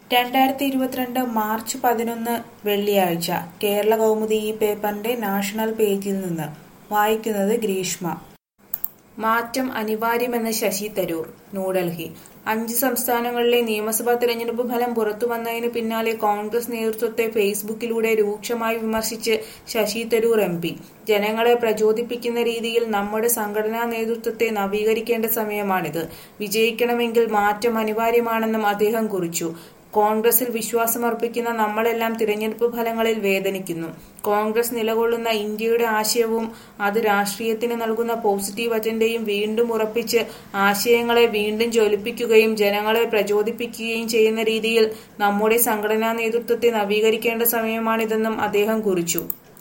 രണ്ടായിരത്തി ഇരുപത്തിരണ്ട് മാർച്ച് പതിനൊന്ന് വെള്ളിയാഴ്ച കേരള കൗമുദി ഈ പേപ്പറിന്റെ നാഷണൽ പേജിൽ നിന്ന് വായിക്കുന്നത് ഗ്രീഷ്മ മാറ്റം അനിവാര്യമെന്ന് ശശി തരൂർ ന്യൂഡൽഹി അഞ്ച് സംസ്ഥാനങ്ങളിലെ നിയമസഭാ തെരഞ്ഞെടുപ്പ് ഫലം പുറത്തുവന്നതിന് പിന്നാലെ കോൺഗ്രസ് നേതൃത്വത്തെ ഫേസ്ബുക്കിലൂടെ രൂക്ഷമായി വിമർശിച്ച് ശശി തരൂർ എം പി ജനങ്ങളെ പ്രചോദിപ്പിക്കുന്ന രീതിയിൽ നമ്മുടെ സംഘടനാ നേതൃത്വത്തെ നവീകരിക്കേണ്ട സമയമാണിത് വിജയിക്കണമെങ്കിൽ മാറ്റം അനിവാര്യമാണെന്നും അദ്ദേഹം കുറിച്ചു കോൺഗ്രസിൽ വിശ്വാസമർപ്പിക്കുന്ന നമ്മളെല്ലാം തിരഞ്ഞെടുപ്പ് ഫലങ്ങളിൽ വേദനിക്കുന്നു കോൺഗ്രസ് നിലകൊള്ളുന്ന ഇന്ത്യയുടെ ആശയവും അത് രാഷ്ട്രീയത്തിന് നൽകുന്ന പോസിറ്റീവ് അജണ്ടയും വീണ്ടും ഉറപ്പിച്ച് ആശയങ്ങളെ വീണ്ടും ജ്വലിപ്പിക്കുകയും ജനങ്ങളെ പ്രചോദിപ്പിക്കുകയും ചെയ്യുന്ന രീതിയിൽ നമ്മുടെ സംഘടനാ നേതൃത്വത്തെ നവീകരിക്കേണ്ട സമയമാണിതെന്നും അദ്ദേഹം കുറിച്ചു